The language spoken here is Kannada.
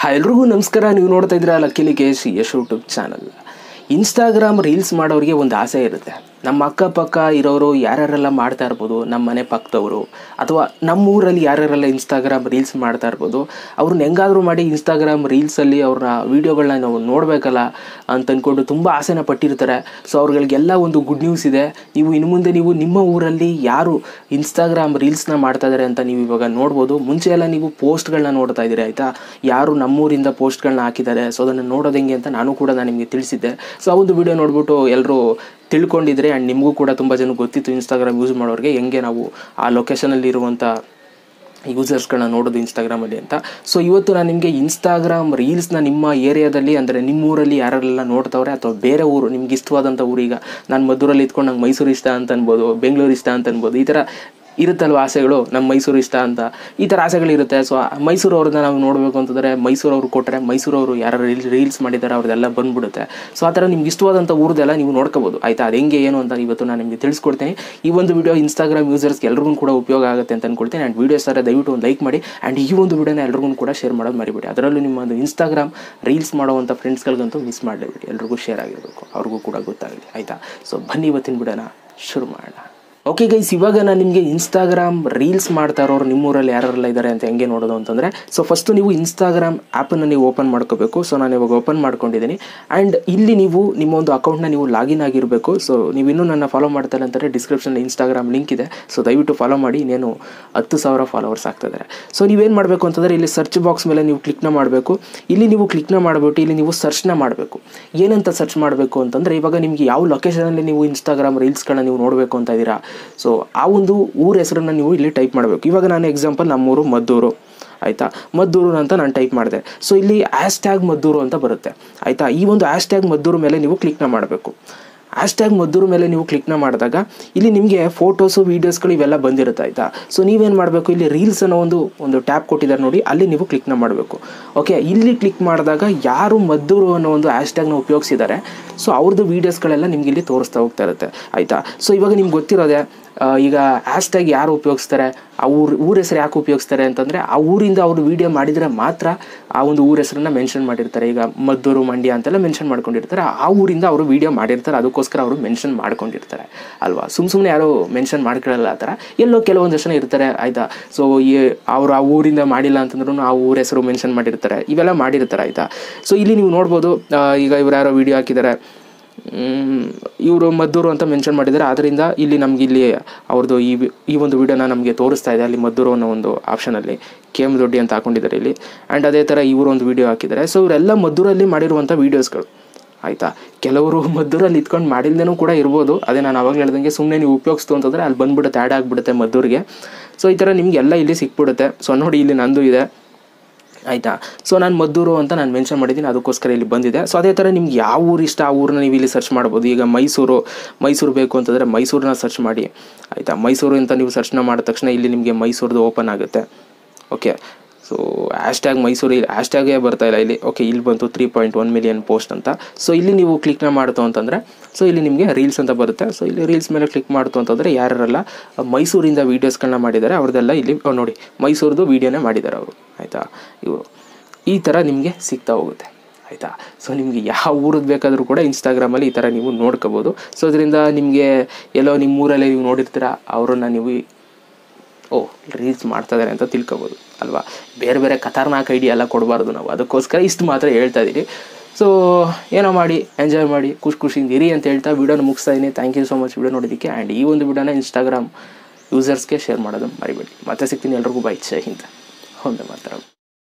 ಹಾಯ್ ಎಲ್ರಿಗೂ ನಮಸ್ಕಾರ ನೀವು ನೋಡ್ತಾ ಇದ್ದೀರಾ ಲಕ್ಕಿಲಿ ಕೇಶ್ ಯಶ್ ಯೂಟ್ಯೂಬ್ ಚಾನಲ್ ಇನ್ಸ್ಟಾಗ್ರಾಮ್ ರೀಲ್ಸ್ ಮಾಡೋರಿಗೆ ಒಂದು ಆಸೆ ಇರುತ್ತೆ ನಮ್ಮ ಅಕ್ಕಪಕ್ಕ ಇರೋರು ಯಾರ್ಯಾರೆಲ್ಲ ಮಾಡ್ತಾ ಇರ್ಬೋದು ನಮ್ಮ ಮನೆ ಪಕ್ಕದವರು ಅಥವಾ ನಮ್ಮ ಊರಲ್ಲಿ ಯಾರ್ಯಾರೆಲ್ಲ ಇನ್ಸ್ಟಾಗ್ರಾಮ್ ರೀಲ್ಸ್ ಮಾಡ್ತಾ ಇರ್ಬೋದು ಅವ್ರನ್ನ ಹೆಂಗಾದರೂ ಮಾಡಿ ಇನ್ಸ್ಟಾಗ್ರಾಮ್ ರೀಲ್ಸಲ್ಲಿ ಅವ್ರನ್ನ ವೀಡಿಯೋಗಳನ್ನ ನಾವು ನೋಡಬೇಕಲ್ಲ ಅಂತ ಅಂದ್ಕೊಂಡು ತುಂಬ ಆಸೆನ ಪಟ್ಟಿರ್ತಾರೆ ಸೊ ಅವ್ರಿಗಳಿಗೆಲ್ಲ ಒಂದು ಗುಡ್ ನ್ಯೂಸ್ ಇದೆ ನೀವು ಇನ್ನು ಮುಂದೆ ನೀವು ನಿಮ್ಮ ಊರಲ್ಲಿ ಯಾರು ಇನ್ಸ್ಟಾಗ್ರಾಮ್ ರೀಲ್ಸ್ನ ಮಾಡ್ತಾ ಇದ್ದಾರೆ ಅಂತ ನೀವು ಇವಾಗ ನೋಡ್ಬೋದು ಮುಂಚೆ ಎಲ್ಲ ನೀವು ಪೋಸ್ಟ್ಗಳನ್ನ ನೋಡ್ತಾ ಇದ್ದೀರಿ ಆಯಿತಾ ಯಾರು ನಮ್ಮೂರಿಂದ ಪೋಸ್ಟ್ಗಳನ್ನ ಹಾಕಿದ್ದಾರೆ ಸೊ ಅದನ್ನು ನೋಡೋದು ಹೆಂಗೆ ಅಂತ ನಾನು ಕೂಡ ನಾನು ನಿಮಗೆ ತಿಳಿಸಿದ್ದೆ ಸೊ ಆ ಒಂದು ವಿಡಿಯೋ ನೋಡ್ಬಿಟ್ಟು ಎಲ್ಲರೂ ತಿಳ್ಕೊಂಡಿದ್ರೆ ಆ್ಯಂಡ್ ನಿಮಗೂ ಕೂಡ ತುಂಬ ಜನ ಗೊತ್ತಿತ್ತು ಇನ್ಸ್ಟಾಗ್ರಾಮ್ ಯೂಸ್ ಮಾಡೋರಿಗೆ ಹೆಂಗೆ ನಾವು ಆ ಲೊಕೇಶನಲ್ಲಿ ಇರುವಂಥ ಯೂಸರ್ಸ್ಗಳನ್ನ ನೋಡೋದು ಇನ್ಸ್ಟಾಗ್ರಾಮಲ್ಲಿ ಅಂತ ಸೊ ಇವತ್ತು ನಾನು ನಿಮಗೆ ಇನ್ಸ್ಟಾಗ್ರಾಮ್ ರೀಲ್ಸ್ನ ನಿಮ್ಮ ಏರಿಯಾದಲ್ಲಿ ಅಂದರೆ ನಿಮ್ಮ ಊರಲ್ಲಿ ಯಾರೆಲ್ಲ ನೋಡ್ತಾವ್ರೆ ಅಥವಾ ಬೇರೆ ಊರು ನಿಮ್ಗೆ ಇಷ್ಟವಾದಂಥ ಊರೀಗ ನಾನು ಮದ್ದೂರಲ್ಲಿ ಇದ್ಕೊಂಡು ನಂಗೆ ಮೈಸೂರು ಇಷ್ಟ ಅಂತ ಅನ್ಬೋದು ಬೆಂಗಳೂರು ಇಷ್ಟ ಅಂತ ಅನ್ಬೋದು ಈ ಥರ ಇರುತ್ತಲ್ವ ಆಸೆಗಳು ನಮ್ಮ ಮೈಸೂರು ಇಷ್ಟ ಅಂತ ಈ ಥರ ಆಸೆಗಳಿರುತ್ತೆ ಸೊ ಮೈಸೂರು ಅವ್ರನ್ನ ನಾವು ನೋಡಬೇಕು ಅಂತಂದರೆ ಮೈಸೂರು ಅವ್ರು ಕೊಟ್ಟರೆ ಮೈಸೂರು ಅವರು ಯಾರು ರೀಲ್ಸ್ ರೀಲ್ಸ್ ಮಾಡಿದ್ದಾರೆ ಅವ್ರದ್ದೆಲ್ಲ ಬಂದ್ಬಿಡುತ್ತೆ ಸೊ ಆ ಥರ ನಿಮ್ಗೆ ಇಷ್ಟವಾದಂಥ ಊರದೆಲ್ಲ ನೀವು ನೋಡ್ಕೋಬೋದು ಆಯಿತಾ ಅದು ಹೆಂಗೆ ಏನು ಅಂತ ಇವತ್ತು ನಾನು ನಿಮಗೆ ತಿಳಿಸ್ಕೊಡ್ತೀನಿ ಈ ಒಂದು ವಿಡಿಯೋ ಇನ್ಸ್ಟಾಗ್ರಾಮ್ ಯೂಸರ್ಸ್ಗೆ ಎಲ್ರಿಗೂ ಕೂಡ ಉಪಯೋಗ ಆಗುತ್ತೆ ಅಂತ ಅಂದ್ಕೊಳ್ತೀನಿ ಆ್ಯಂಡ್ ವೀಡಿಯೋಸ್ ಥರ ದಯವಿಟ್ಟು ಒಂದು ಲೈಕ್ ಮಾಡಿ ಆ್ಯಂಡ್ ಈ ಒಂದು ವಿಡಿಯೋನ ಎಲ್ರಿಗೂ ಕೂಡ ಶೇರ್ ಮಾಡೋದು ಮರಿಬೇಡಿ ಅದರಲ್ಲೂ ನಿಮ್ಮ ಒಂದು ಇನ್ಸ್ಟಾಗ್ರಾಮ್ ರೀಲ್ಸ್ ಮಾಡುವಂಥ ಫ್ರೆಂಡ್ಸ್ಗಳಿಗಂತೂ ಮಿಸ್ ಮಾಡಲೇಬೇಡಿ ಎಲ್ರಿಗೂ ಶೇರ್ ಆಗಿರಬೇಕು ಅವ್ರಿಗೂ ಕೂಡ ಗೊತ್ತಾಗಲಿ ಆಯಿತಾ ಸೊ ಬನ್ನಿ ಇವತ್ತಿನ ವಿಡಿಯೋನ ಶುರು ಮಾಡೋಣ ಓಕೆ ಗೈಸ್ ಇವಾಗ ನಾನು ನಿಮಗೆ ಇನ್ಸ್ಟಾಗ್ರಾಮ್ ರೀಲ್ಸ್ ಮಾಡ್ತಾ ಇರೋರು ನಿಮ್ಮೂರಲ್ಲಿ ಯಾರೆಲ್ಲ ಇದ್ದಾರೆ ಅಂತ ಹೆಂಗೆ ನೋಡೋದು ಅಂತಂದರೆ ಸೊ ಫಸ್ಟು ನೀವು ಇನ್ಸ್ಟಾಗ್ರಾಮ್ ಆ್ಯಪನ್ನು ನೀವು ಓಪನ್ ಮಾಡ್ಕೋಬೇಕು ಸೊ ನಾನು ಇವಾಗ ಓಪನ್ ಮಾಡ್ಕೊಂಡಿದ್ದೀನಿ ಆ್ಯಂಡ್ ಇಲ್ಲಿ ನೀವು ನಿಮ್ಮ ಒಂದು ಅಕೌಂಟ್ನ ನೀವು ಲಾಗಿನ್ ಆಗಿರಬೇಕು ಸೊ ನೀವು ಇನ್ನೂ ನನ್ನ ಫಾಲೋ ಮಾಡ್ತಾ ಇಲ್ಲ ಅಂತಂದರೆ ಡಿಸ್ಕ್ರಿಪ್ಷನ್ ಇನ್ಸ್ಟಾಗ್ರಾಮ್ ಲಿಂಕ್ ಇದೆ ಸೊ ದಯವಿಟ್ಟು ಫಾಲೋ ಮಾಡಿ ಇನ್ನೇನು ಹತ್ತು ಸಾವಿರ ಫಾಲೋವರ್ಸ್ ಆಗ್ತಿದ್ದಾರೆ ಸೊ ನೀವೇನು ಮಾಡಬೇಕು ಅಂತಂದರೆ ಇಲ್ಲಿ ಸರ್ಚ್ ಬಾಕ್ಸ್ ಮೇಲೆ ನೀವು ಕ್ಲಿಕ್ನ ಮಾಡಬೇಕು ಇಲ್ಲಿ ನೀವು ಕ್ಲಿಕ್ನ ಮಾಡಿಬಿಟ್ಟು ಇಲ್ಲಿ ನೀವು ಸರ್ಚ್ನ ಮಾಡಬೇಕು ಏನಂತ ಸರ್ಚ್ ಮಾಡಬೇಕು ಅಂತಂದರೆ ಇವಾಗ ನಿಮಗೆ ಯಾವ ಲೊಕೇಶನಲ್ಲಿ ನೀವು ಇನ್ಸ್ಟಾಗ್ರಾಮ್ ರೀಲ್ಸ್ಗಳನ್ನ ನೀವು ನೋಡಬೇಕು ಅಂತ ಇದ್ದೀರಾ ಸೊ ಆ ಒಂದು ಊರ ಹೆಸರನ್ನು ನೀವು ಇಲ್ಲಿ ಟೈಪ್ ಮಾಡಬೇಕು ಇವಾಗ ನಾನು ಎಕ್ಸಾಂಪಲ್ ನಮ್ಮೂರು ಮದ್ದೂರು ಆಯಿತಾ ಮದ್ದೂರು ಅಂತ ನಾನು ಟೈಪ್ ಮಾಡಿದೆ ಸೊ ಇಲ್ಲಿ ಹ್ಯಾಶ್ ಟ್ಯಾಗ್ ಮದ್ದೂರು ಅಂತ ಬರುತ್ತೆ ಆಯಿತಾ ಈ ಒಂದು ಹ್ಯಾಶ್ ಟ್ಯಾಗ್ ಮದ್ದೂರು ಮೇಲೆ ನೀವು ಕ್ಲಿಕ್ನ ಮಾಡಬೇಕು ಹ್ಯಾಶ್ ಟ್ಯಾಗ್ ಮದ್ದೂರು ಮೇಲೆ ನೀವು ಕ್ಲಿಕ್ನ ಮಾಡಿದಾಗ ಇಲ್ಲಿ ನಿಮಗೆ ಫೋಟೋಸು ವೀಡಿಯೋಸ್ಗಳು ಇವೆಲ್ಲ ಬಂದಿರುತ್ತೆ ಆಯಿತಾ ಸೊ ನೀವೇನು ಮಾಡಬೇಕು ಇಲ್ಲಿ ರೀಲ್ಸ್ ಅನ್ನೋ ಒಂದು ಒಂದು ಟ್ಯಾಪ್ ಕೊಟ್ಟಿದ್ದಾರೆ ನೋಡಿ ಅಲ್ಲಿ ನೀವು ಕ್ಲಿಕ್ನ ಮಾಡಬೇಕು ಓಕೆ ಇಲ್ಲಿ ಕ್ಲಿಕ್ ಮಾಡಿದಾಗ ಯಾರು ಮದ್ದೂರು ಅನ್ನೋ ಒಂದು ಹ್ಯಾಶ್ ಟ್ಯಾಗ್ನ ಉಪಯೋಗಿಸಿದ್ದಾರೆ ಸೊ ಅವ್ರದ್ದು ವೀಡಿಯೋಸ್ಗಳೆಲ್ಲ ನಿಮ್ಗೆ ಇಲ್ಲಿ ತೋರಿಸ್ತಾ ಹೋಗ್ತಾ ಇರುತ್ತೆ ಆಯಿತಾ ಸೊ ಇವಾಗ ನಿಮ್ಗೆ ಗೊತ್ತಿರೋದೆ ಈಗ ಹ್ಯಾಶ್ ಟ್ಯಾಗ್ ಯಾರು ಉಪಯೋಗಿಸ್ತಾರೆ ಆ ಊರು ಊರ ಹೆಸರು ಯಾಕೆ ಉಪಯೋಗಿಸ್ತಾರೆ ಅಂತಂದರೆ ಆ ಊರಿಂದ ಅವರು ವೀಡಿಯೋ ಮಾಡಿದರೆ ಮಾತ್ರ ಆ ಒಂದು ಊರ ಹೆಸರನ್ನ ಮೆನ್ಷನ್ ಮಾಡಿರ್ತಾರೆ ಈಗ ಮದ್ದೂರು ಮಂಡ್ಯ ಅಂತೆಲ್ಲ ಮೆನ್ಷನ್ ಮಾಡ್ಕೊಂಡಿರ್ತಾರೆ ಆ ಊರಿಂದ ಅವರು ವೀಡಿಯೋ ಮಾಡಿರ್ತಾರೆ ಅದಕ್ಕೋಸ್ಕರ ಅವರು ಮೆನ್ಷನ್ ಮಾಡ್ಕೊಂಡಿರ್ತಾರೆ ಅಲ್ವಾ ಸುಮ್ಮ ಸುಮ್ಮನೆ ಯಾರು ಮೆನ್ಷನ್ ಮಾಡ್ಕೊಳ್ಳಲ್ಲ ಆ ಥರ ಎಲ್ಲೋ ಕೆಲವೊಂದು ಜನ ಇರ್ತಾರೆ ಆಯಿತಾ ಸೊ ಈ ಅವರು ಆ ಊರಿಂದ ಮಾಡಿಲ್ಲ ಅಂತಂದ್ರೂ ಆ ಊರ ಹೆಸರು ಮೆನ್ಷನ್ ಮಾಡಿರ್ತಾರೆ ಇವೆಲ್ಲ ಮಾಡಿರ್ತಾರೆ ಆಯಿತಾ ಸೊ ಇಲ್ಲಿ ನೀವು ನೋಡ್ಬೋದು ಈಗ ಇವ್ರು ಯಾರೋ ವೀಡಿಯೋ ಹಾಕಿದ್ದಾರೆ ಇವರು ಮದ್ದೂರು ಅಂತ ಮೆನ್ಷನ್ ಮಾಡಿದ್ದಾರೆ ಆದ್ದರಿಂದ ಇಲ್ಲಿ ನಮ್ಗೆ ಇಲ್ಲಿ ಅವ್ರದ್ದು ಈ ಈ ಒಂದು ವಿಡಿಯೋನ ನಮಗೆ ತೋರಿಸ್ತಾ ಇದೆ ಅಲ್ಲಿ ಮದ್ದೂರು ಅನ್ನೋ ಒಂದು ಆಪ್ಷನಲ್ಲಿ ಕೆ ಎಮ್ ದೊಡ್ಡಿ ಅಂತ ಹಾಕೊಂಡಿದ್ದಾರೆ ಇಲ್ಲಿ ಆ್ಯಂಡ್ ಅದೇ ಥರ ಇವರು ಒಂದು ವೀಡಿಯೋ ಹಾಕಿದ್ದಾರೆ ಸೊ ಇವರೆಲ್ಲ ಮದ್ದೂರಲ್ಲಿ ಮಾಡಿರುವಂಥ ವೀಡಿಯೋಸ್ಗಳು ಆಯಿತಾ ಕೆಲವರು ಮದ್ದೂರಲ್ಲಿ ಇತ್ಕೊಂಡು ಮಾಡಿಲ್ದೇನೂ ಕೂಡ ಇರ್ಬೋದು ಅದೇ ನಾನು ಅವಾಗ ಹೇಳ್ದಂಗೆ ಸುಮ್ಮನೆ ನೀವು ಉಪಯೋಗಿಸ್ತು ಅಂತಂದರೆ ಅಲ್ಲಿ ಬಂದ್ಬಿಡುತ್ತೆ ಆ್ಯಡ್ ಆಗಿಬಿಡುತ್ತೆ ಮದ್ದೂರಿಗೆ ಸೊ ಈ ಥರ ನಿಮಗೆಲ್ಲ ಇಲ್ಲಿ ಸಿಕ್ಬಿಡುತ್ತೆ ಸೊ ನೋಡಿ ಇಲ್ಲಿ ನಂದು ಇದೆ ಆಯಿತಾ ಸೊ ನಾನು ಮದ್ದೂರು ಅಂತ ನಾನು ಮೆನ್ಷನ್ ಮಾಡಿದ್ದೀನಿ ಅದಕ್ಕೋಸ್ಕರ ಇಲ್ಲಿ ಬಂದಿದೆ ಸೊ ಅದೇ ಥರ ನಿಮ್ಗೆ ಯಾವ ಊರು ಇಷ್ಟ ಆ ಊರನ್ನ ನೀವು ಇಲ್ಲಿ ಸರ್ಚ್ ಮಾಡ್ಬೋದು ಈಗ ಮೈಸೂರು ಮೈಸೂರು ಬೇಕು ಅಂತಂದರೆ ಮೈಸೂರನ್ನ ಸರ್ಚ್ ಮಾಡಿ ಆಯಿತಾ ಮೈಸೂರು ಅಂತ ನೀವು ಸರ್ಚ್ನ ಮಾಡಿದ ತಕ್ಷಣ ಇಲ್ಲಿ ನಿಮಗೆ ಮೈಸೂರದು ಓಪನ್ ಆಗುತ್ತೆ okay so hashtag Mysuru hash ಟ್ಯಾಗೇ ಬರ್ತಾ ಇಲ್ಲ ಇಲ್ಲಿ ಓಕೆ ಇಲ್ಲಿ ಬಂತು three point one million post ಅಂತ ಸೊ ಇಲ್ಲಿ ನೀವು ಕ್ಲಿಕ್ನ ಮಾಡ್ತು ಅಂತಂದರೆ ಸೊ ಇಲ್ಲಿ ನಿಮಗೆ ರೀಲ್ಸ್ ಅಂತ ಬರುತ್ತೆ ಸೊ ಇಲ್ಲಿ ರೀಲ್ಸ್ ಮೇಲೆ ಕ್ಲಿಕ್ ಮಾಡ್ತು ಅಂತಂದರೆ ಯಾರೆಲ್ಲ ಮೈಸೂರಿಂದ ವೀಡಿಯೋಸ್ಗಳನ್ನ ಮಾಡಿದ್ದಾರೆ ಅವ್ರದ್ದೆಲ್ಲ ಇಲ್ಲಿ ನೋಡಿ ಮೈಸೂರದು ವೀಡಿಯೋನೇ ಮಾಡಿದ್ದಾರೆ ಅವರು ಆಯಿತಾ ಇವರು ಈ ಥರ ನಿಮಗೆ ಸಿಗ್ತಾ ಹೋಗುತ್ತೆ ಆಯಿತಾ ಸೊ ನಿಮಗೆ ಯಾವ ಊರದ್ದು ಬೇಕಾದರೂ ಕೂಡ ಇನ್ಸ್ಟಾಗ್ರಾಮಲ್ಲಿ ಈ ಥರ ನೀವು ನೋಡ್ಕೋಬೋದು ಸೊ ಇದರಿಂದ ನಿಮಗೆ ಎಲ್ಲೋ ನಿಮ್ಮ ಊರಲ್ಲೇ ನೀವು ನೋಡಿರ್ತೀರ ಅವರನ್ನು ನೀವು ಓ ರೀಲ್ಸ್ ಮಾಡ್ತಾ ಇದ್ದಾರೆ ಅಂತ ತಿಳ್ಕೊಬೋದು ಅಲ್ವಾ ಬೇರೆ ಬೇರೆ ಖತರ್ನಾಕ್ ಐಡಿಯಾ ಎಲ್ಲ ಕೊಡಬಾರ್ದು ನಾವು ಅದಕ್ಕೋಸ್ಕರ ಇಷ್ಟು ಮಾತ್ರ ಹೇಳ್ತಾ ಇದ್ದೀರಿ ಸೊ ಏನೋ ಮಾಡಿ ಎಂಜಾಯ್ ಮಾಡಿ ಖುಷಿ ಖುಷಿಯಿಂದ ಇರಿ ಅಂತ ಹೇಳ್ತಾ ವೀಡಿಯೋನ ಮುಗಿಸ್ತಾ ಇದ್ದೀನಿ thank you so much video ನೋಡೋದಕ್ಕೆ ಆ್ಯಂಡ್ ಈ ಒಂದು ವೀಡಿಯೋನ ಇನ್ಸ್ಟಾಗ್ರಾಮ್ ಯೂಸರ್ಸ್ಗೆ ಶೇರ್ ಮಾಡೋದು ಮರಿಬೇಡಿ ಮತ್ತೆ ಸಿಗ್ತೀನಿ ಎಲ್ರಿಗೂ ಬೈ ಜೈ ಹಿಂದ ಒಂದೇ ಮಾತ್ರ